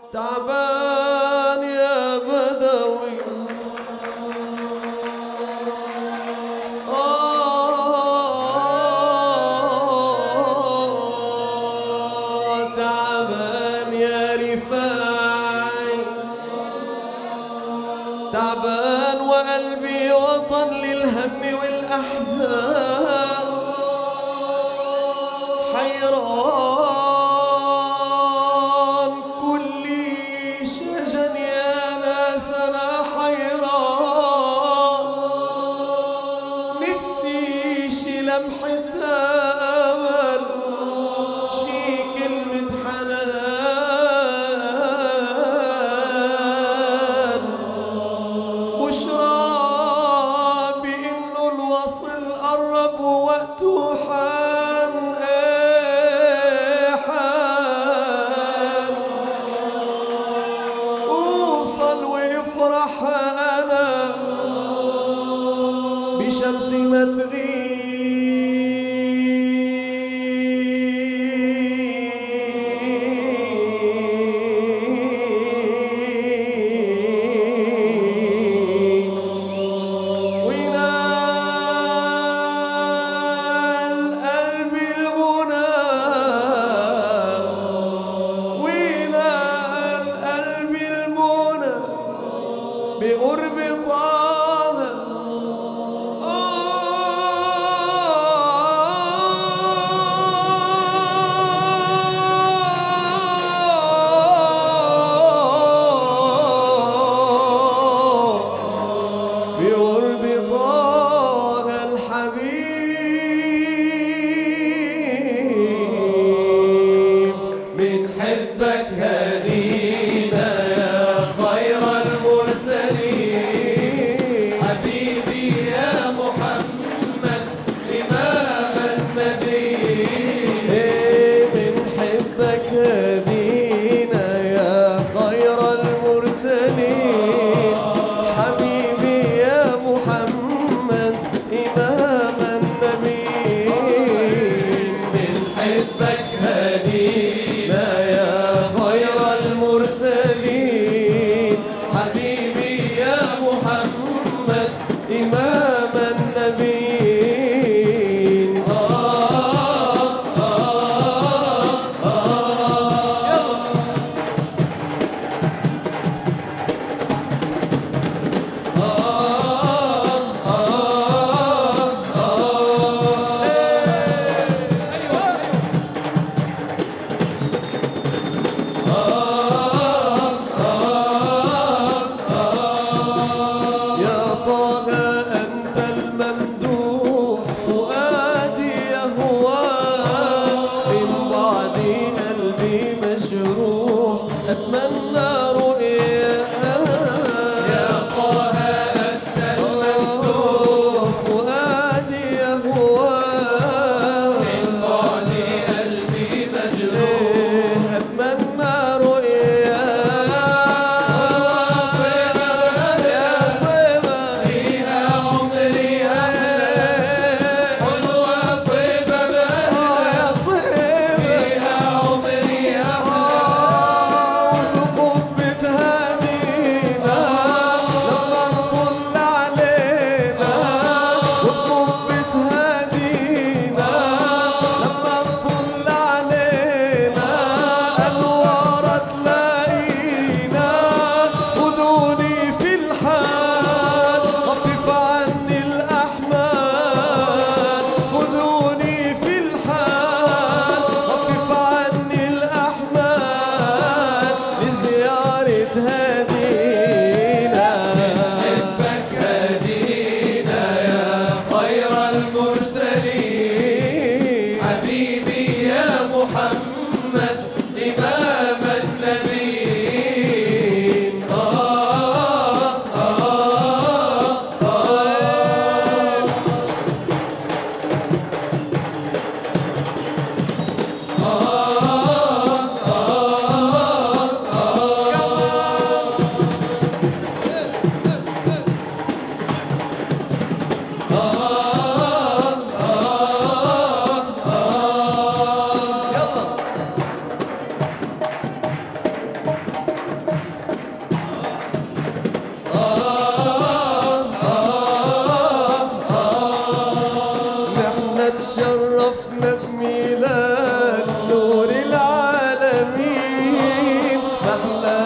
تعبان يا بدوي آه تعبان يا رفاعي تعبان وقلبي وطن للهم والأحزان حيران كل شجن يا ناس أنا حيران نفسي شي لمحة أمل شي كلمة حنان بشرى بإنه الوصل قرب ووقته حان إيه حان اوصل وافرح انا بشمس ما تغيب وينال قلبي المنى وينال قلبي المنى بقرب طه بقرب طه الحبيب من حبك هدينا يا خير المرسلين حبيبي يا محمد إمام النبيين من حبك هدينا يا خير المرسلين حبيبي يا محمد إمام النبيين من حبك هدينا يا خير المرسلين حبيبي يا محمد إمام النبيين آه آه آه يلا يا طه أنت الممدوح فؤادي يهواك من بعد قلبي مجروح أتمنى رؤياك يا طه أنت الممدوح فؤادي يهواك من بعد قلبي مجروح أتمنى رؤياك حفلة